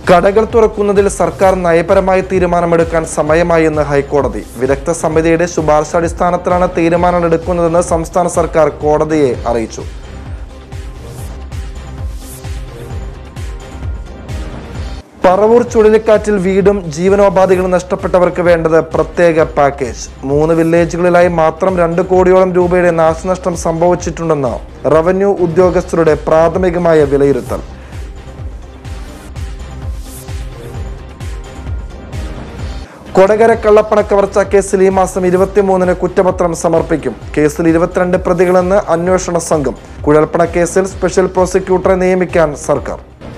കടകൾ തുറക്കുന്നതിൽ സർക്കാർ നയപരമായ തീരുമാനമെടുക്കാൻ സമയമായെന്ന് ഹൈക്കോടതി വിദഗ്ധ സമിതിയുടെ ശുപാർശ അടിസ്ഥാനത്തിലാണ് തീരുമാനമെടുക്കുന്നതെന്ന് സംസ്ഥാന സർക്കാർ കോടതിയെ അറിയിച്ചു പറവൂർ ചുഴലിക്കാറ്റിൽ വീടും ജീവനോപാധികളും നഷ്ടപ്പെട്ടവർക്ക് വേണ്ടത് പ്രത്യേക പാക്കേജ് മൂന്ന് വില്ലേജുകളിലായി മാത്രം രണ്ട് കോടിയോളം രൂപയുടെ നാശനഷ്ടം സംഭവിച്ചിട്ടുണ്ടെന്ന് റവന്യൂ ഉദ്യോഗസ്ഥരുടെ പ്രാഥമികമായ വിലയിരുത്തൽ കൊടകര കള്ളപ്പണക്കവർച്ച കേസിൽ ഈ മാസം ഇരുപത്തിമൂന്നിന് കുറ്റപത്രം സമർപ്പിക്കും കേസിൽ ഇരുപത്തിരണ്ട് പ്രതികളെന്ന് അന്വേഷണ സംഘം കുഴൽപ്പണ കേസിൽ സ്പെഷ്യൽ പ്രോസിക്യൂട്ടറെ നിയമിക്കാൻ സർക്കാർ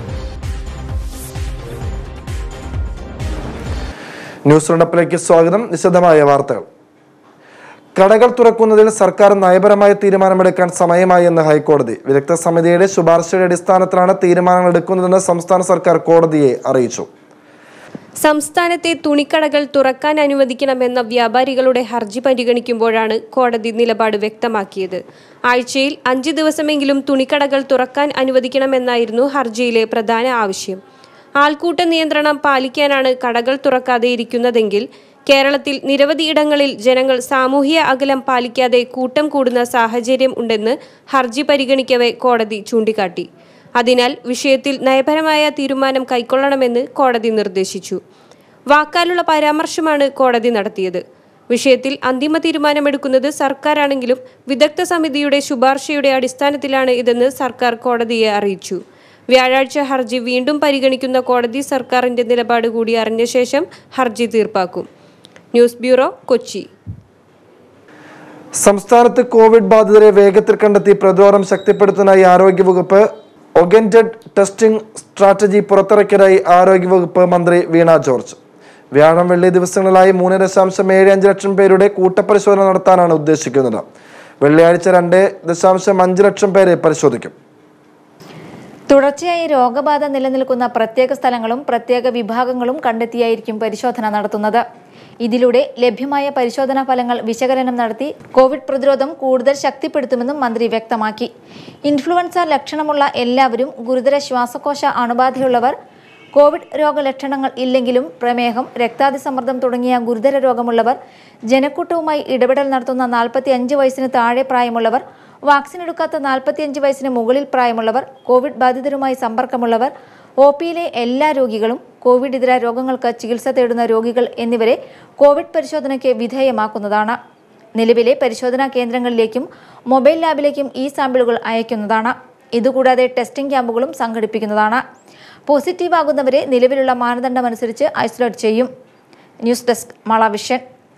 ന്യൂസ് റൗണ്ടപ്പിലേക്ക് സ്വാഗതം വിശദമായ വാർത്തകൾ കടകൾ തുറക്കുന്നതിൽ സർക്കാർ നയപരമായ തീരുമാനമെടുക്കാൻ സമയമായി എന്ന് ഹൈക്കോടതി വിദഗ്ധ സമിതിയുടെ ശുപാർശയുടെ അടിസ്ഥാനത്തിലാണ് തീരുമാനങ്ങൾ എടുക്കുന്നതെന്ന് സംസ്ഥാന സർക്കാർ കോടതിയെ അറിയിച്ചു സംസ്ഥാനത്തെ തുണിക്കടകൾ തുറക്കാൻ അനുവദിക്കണമെന്ന വ്യാപാരികളുടെ ഹർജി പരിഗണിക്കുമ്പോഴാണ് കോടതി നിലപാട് വ്യക്തമാക്കിയത് ആഴ്ചയിൽ അഞ്ച് ദിവസമെങ്കിലും തുണിക്കടകൾ തുറക്കാൻ അനുവദിക്കണമെന്നായിരുന്നു ഹർജിയിലെ പ്രധാന ആവശ്യം ആൾക്കൂട്ട നിയന്ത്രണം പാലിക്കാനാണ് കടകൾ തുറക്കാതെ ഇരിക്കുന്നതെങ്കിൽ കേരളത്തിൽ നിരവധി ഇടങ്ങളിൽ ജനങ്ങൾ സാമൂഹ്യ അകലം പാലിക്കാതെ കൂട്ടം കൂടുന്ന സാഹചര്യം ഉണ്ടെന്ന് ഹർജി പരിഗണിക്കവെ കോടതി ചൂണ്ടിക്കാട്ടി അതിനാൽ വിഷയത്തിൽ നയപരമായ തീരുമാനം കൈക്കൊള്ളണമെന്ന് കോടതി നിർദ്ദേശിച്ചു വാക്കാലുള്ള പരാമർശമാണ് കോടതി നടത്തിയത് വിഷയത്തിൽ അന്തിമ തീരുമാനമെടുക്കുന്നത് സർക്കാരാണെങ്കിലും വിദഗ്ധ സമിതിയുടെ ശുപാർശയുടെ അടിസ്ഥാനത്തിലാണ് ഇതെന്ന് സർക്കാർ കോടതിയെ അറിയിച്ചു വ്യാഴാഴ്ച ഹർജി വീണ്ടും പരിഗണിക്കുന്ന കോടതി സർക്കാരിന്റെ നിലപാട് കൂടി അറിഞ്ഞ ശേഷം ഹർജി തീർപ്പാക്കും ന്യൂസ് ബ്യൂറോ കൊച്ചി സംസ്ഥാനത്ത് കോവിഡ് ബാധിതരെ വേഗത്തിൽ കണ്ടെത്തി പ്രതിരോധം ശക്തിപ്പെടുത്തുന്നതിനായി ആരോഗ്യവകുപ്പ് ഒഗന്റഡ് ടെസ്റ്റിംഗ് സ്ട്രാറ്റജി പുറത്തിറക്കിയതായി ആരോഗ്യവകുപ്പ് മന്ത്രി വീണ ജോർജ് വ്യാഴം വെള്ളി ദിവസങ്ങളിലായി മൂന്ന് ദശാംശം ഏഴ് അഞ്ച് ലക്ഷം പേരുടെ കൂട്ടപരിശോധന നടത്താനാണ് ഉദ്ദേശിക്കുന്നത് വെള്ളിയാഴ്ച രണ്ട് ദശാംശം അഞ്ച് ലക്ഷം പേരെ പരിശോധിക്കും തുടർച്ചയായി രോഗബാധ നിലനിൽക്കുന്ന പ്രത്യേക സ്ഥലങ്ങളും പ്രത്യേക വിഭാഗങ്ങളും കണ്ടെത്തിയായിരിക്കും പരിശോധന നടത്തുന്നത് ഇതിലൂടെ ലഭ്യമായ പരിശോധനാ ഫലങ്ങൾ വിശകലനം നടത്തി കോവിഡ് പ്രതിരോധം കൂടുതൽ ശക്തിപ്പെടുത്തുമെന്നും മന്ത്രി വ്യക്തമാക്കി ഇൻഫ്ലുവൻസ ലക്ഷണമുള്ള എല്ലാവരും ഗുരുതര ശ്വാസകോശ അണുബാധയുള്ളവർ കോവിഡ് രോഗലക്ഷണങ്ങൾ ഇല്ലെങ്കിലും പ്രമേഹം രക്താതിസമ്മർദ്ദം തുടങ്ങിയ ഗുരുതര രോഗമുള്ളവർ ജനക്കൂട്ടവുമായി ഇടപെടൽ നടത്തുന്ന നാൽപ്പത്തി അഞ്ച് വയസ്സിന് താഴെ പ്രായമുള്ളവർ വാക്സിൻ എടുക്കാത്ത നാൽപ്പത്തിയഞ്ച് വയസ്സിന് മുകളിൽ പ്രായമുള്ളവർ കോവിഡ് ബാധിതരുമായി സമ്പർക്കമുള്ളവർ ഒ പിയിലെ എല്ലാ രോഗികളും കോവിഡ് ഇതര രോഗങ്ങൾക്ക് ചികിത്സ തേടുന്ന രോഗികൾ എന്നിവരെ കോവിഡ് പരിശോധനയ്ക്ക് വിധേയമാക്കുന്നതാണ് നിലവിലെ പരിശോധനാ കേന്ദ്രങ്ങളിലേക്കും മൊബൈൽ ലാബിലേക്കും ഈ സാമ്പിളുകൾ അയക്കുന്നതാണ് ഇതുകൂടാതെ ടെസ്റ്റിംഗ് ക്യാമ്പുകളും സംഘടിപ്പിക്കുന്നതാണ് പോസിറ്റീവ് ആകുന്നവരെ നിലവിലുള്ള മാനദണ്ഡമനുസരിച്ച് ഐസൊലേറ്റ് ചെയ്യും ന്യൂസ് ഡെസ്ക് മള വിഷൻ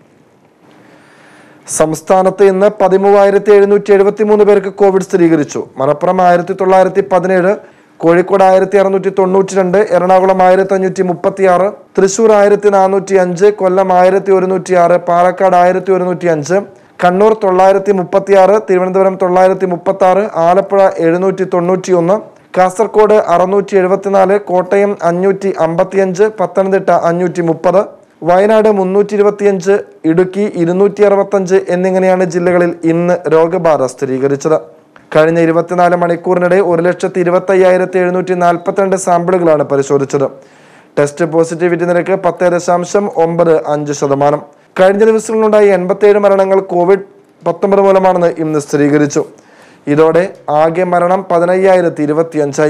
സംസ്ഥാനത്ത് ഇന്ന് പതിമൂവായിരത്തി എഴുന്നൂറ്റി എഴുപത്തി മൂന്ന് പേർക്ക് കോവിഡ് സ്ഥിരീകരിച്ചു മലപ്പുറം ആയിരത്തി തൊള്ളായിരത്തി പതിനേഴ് കോഴിക്കോട് ആയിരത്തി അറുന്നൂറ്റി തൊണ്ണൂറ്റി രണ്ട് എറണാകുളം ആയിരത്തി അഞ്ഞൂറ്റി മുപ്പത്തി ആറ് തൃശൂർ ആയിരത്തി നാനൂറ്റി അഞ്ച് കൊല്ലം ആയിരത്തി ഒരുന്നൂറ്റി ആറ് പാലക്കാട് ആയിരത്തി ഒരുന്നൂറ്റി അഞ്ച് കണ്ണൂർ തൊള്ളായിരത്തി മുപ്പത്തി ആറ് തിരുവനന്തപുരം തൊള്ളായിരത്തി മുപ്പത്തി ആറ് ആലപ്പുഴ എഴുന്നൂറ്റി തൊണ്ണൂറ്റി ഒന്ന് കാസർഗോഡ് അറുന്നൂറ്റി എഴുപത്തിനാല് കോട്ടയം അഞ്ഞൂറ്റി അമ്പത്തിയഞ്ച് പത്തനംതിട്ട അഞ്ഞൂറ്റി മുപ്പത് വയനാട് മുന്നൂറ്റി ഇരുപത്തിയഞ്ച് ഇടുക്കി ഇരുന്നൂറ്റി അറുപത്തഞ്ച് എന്നിങ്ങനെയാണ് ജില്ലകളിൽ ഇന്ന് രോഗബാധ സ്ഥിരീകരിച്ചത് കഴിഞ്ഞ ഇരുപത്തിനാല് മണിക്കൂറിനിടെ ഒരു ലക്ഷത്തി ഇരുപത്തി അയ്യായിരത്തി എഴുന്നൂറ്റി നാൽപ്പത്തിരണ്ട് സാമ്പിളുകളാണ് പരിശോധിച്ചത് ടെസ്റ്റ് പോസിറ്റിവിറ്റി നിരക്ക് പത്ത് ദശാംശം ഒമ്പത് അഞ്ച് ശതമാനം കഴിഞ്ഞ ദിവസങ്ങളിലുണ്ടായ എൺപത്തിയേഴ് മരണങ്ങൾ കോവിഡ് പത്തൊമ്പത് മൂലമാണെന്ന് ഇന്ന് സ്ഥിരീകരിച്ചു ഇതോടെ ആകെ മരണം പതിനയ്യായിരത്തി ഇരുപത്തിയഞ്ചായി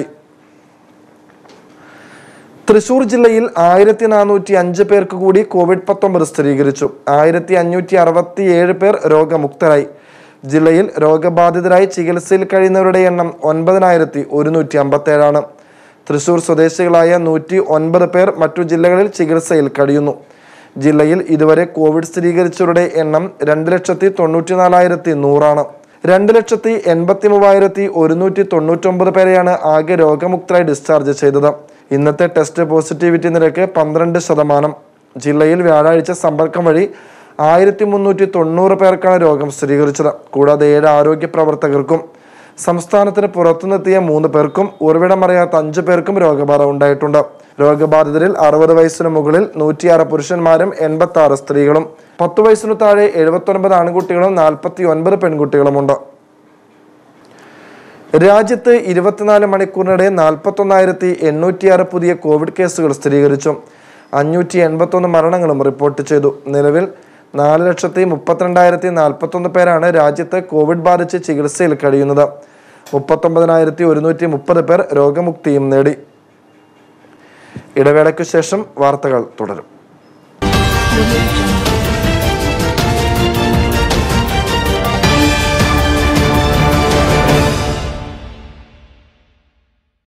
തൃശൂർ ജില്ലയിൽ ആയിരത്തി നാനൂറ്റി അഞ്ച് പേർക്ക് കൂടി കോവിഡ് പത്തൊമ്പത് സ്ഥിരീകരിച്ചു ആയിരത്തി അഞ്ഞൂറ്റി അറുപത്തി ഏഴ് പേർ രോഗമുക്തരായി ജില്ലയിൽ രോഗബാധിതരായി ചികിത്സയിൽ കഴിയുന്നവരുടെ എണ്ണം ഒൻപതിനായിരത്തി ഒരുന്നൂറ്റി അമ്പത്തി ഏഴാണ് തൃശൂർ സ്വദേശികളായ നൂറ്റി ഒൻപത് പേർ മറ്റു ജില്ലകളിൽ ചികിത്സയിൽ കഴിയുന്നു ജില്ലയിൽ ഇതുവരെ കോവിഡ് സ്ഥിരീകരിച്ചവരുടെ എണ്ണം രണ്ട് ലക്ഷത്തി തൊണ്ണൂറ്റി നാലായിരത്തി നൂറാണ് രണ്ട് ലക്ഷത്തി എൺപത്തി മൂവായിരത്തി ഒരുന്നൂറ്റി തൊണ്ണൂറ്റൊമ്പത് പേരെയാണ് ആകെ രോഗമുക്തരായി ഡിസ്ചാർജ് ചെയ്തത് ഇന്നത്തെ ടെസ്റ്റ് പോസിറ്റിവിറ്റി നിരക്ക് പന്ത്രണ്ട് ശതമാനം ജില്ലയിൽ വ്യാഴാഴ്ച സമ്പർക്കം വഴി ആയിരത്തി മുന്നൂറ്റി തൊണ്ണൂറ് പേർക്കാണ് രോഗം സ്ഥിരീകരിച്ചത് കൂടാതെ ഏഴ് ആരോഗ്യ പ്രവർത്തകർക്കും സംസ്ഥാനത്തിന് പുറത്തുനിന്നെത്തിയ മൂന്ന് പേർക്കും ഉറവിടമറിയാത്ത അഞ്ചു പേർക്കും രോഗബാധ ഉണ്ടായിട്ടുണ്ട് രോഗബാധിതരിൽ അറുപത് വയസ്സിന് മുകളിൽ നൂറ്റിയാറ് പുരുഷന്മാരും എൺപത്തി ആറ് സ്ത്രീകളും പത്ത് വയസ്സിനു താഴെ എഴുപത്തൊൻപത് ആൺകുട്ടികളും നാൽപ്പത്തി ഒൻപത് പെൺകുട്ടികളുമുണ്ട് രാജ്യത്ത് ഇരുപത്തിനാല് മണിക്കൂറിനിടെ നാൽപ്പത്തൊന്നായിരത്തി എണ്ണൂറ്റിയാറ് പുതിയ കോവിഡ് കേസുകൾ സ്ഥിരീകരിച്ചു അഞ്ഞൂറ്റി എൺപത്തൊന്ന് മരണങ്ങളും റിപ്പോർട്ട് ചെയ്തു നിലവിൽ നാല് ലക്ഷത്തി മുപ്പത്തിരണ്ടായിരത്തി നാൽപ്പത്തൊന്ന് പേരാണ് രാജ്യത്ത് കോവിഡ് ബാധിച്ച് ചികിത്സയിൽ കഴിയുന്നത് മുപ്പത്തൊമ്പതിനായിരത്തി ഒരുന്നൂറ്റി മുപ്പത് പേർ രോഗമുക്തിയും നേടി ഇടവേളയ്ക്കു ശേഷം വാർത്തകൾ തുടരും